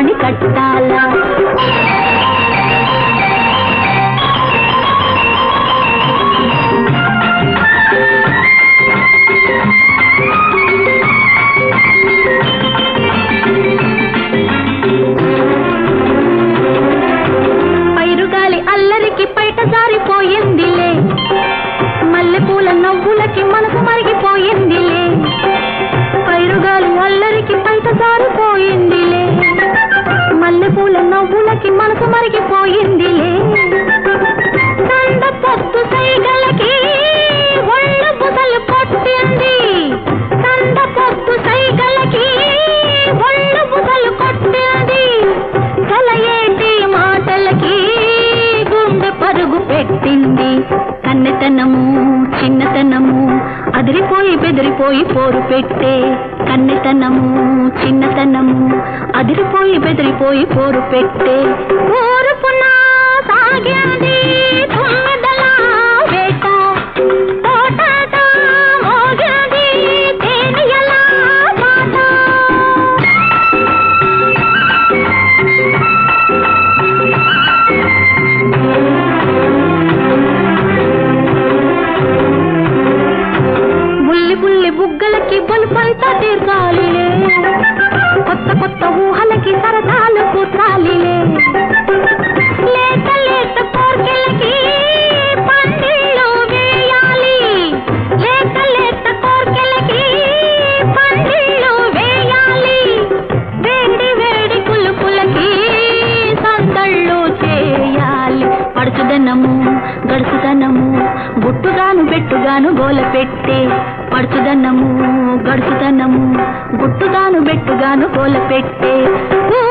తాళి కట్టాలా పైరుగాలి అల్లరికి పైట జారిపోయిందిలే మల్లెపూల నవ్వులకి మనసు మరిగిపోయిందిలే పైరుగాలి అల్లరికి పైట జారిపోయిందిలే మల్లెపూల నవ్వులకి మనసు మరిగిపోయిందిలే కంద పొత్తు సైగలకి ఒళ్ళు బుసలు కొట్టింది కంద పొత్తు సైగలకి ఒళ్ళు బుసలు కొట్టింది కలయేటి మాటలకి గుండె పరుగు పెట్టింది కన్నెతనము చిన్నతనము అదిరిపోయి బెదిరిపోయి పోరు పెట్టే కన్నెతనము చిన్నతనము అదిరిపోయి బెదిరిపోయి పోరు పెట్టే ఊరుపున సాగింది తుమ్మెదల వేట తోటట మోగింది తేనియల పాట బుల్లి బుల్లి బుగ్గలకి బొలుపంతా తీర్చాలిలే కొత్త కొత్త ఊహలకి సరదాలు కూర్చాలిలే లేత లేత కోర్కెలకి పందిళ్ళు వేయాలి లేత లేత కోర్కెలకి పందిళ్ళు వేయాలి వేడి వేడి కులుకులకి సందళ్ళు చేయాలి పడుచుదనము గడుచుదనము గుట్టుగాను బెట్టుగాను గోల పెట్టే పడుచుదనము గడుచుదనము గుట్టుగాను బెట్టుగాను గోల పెట్టే ఊ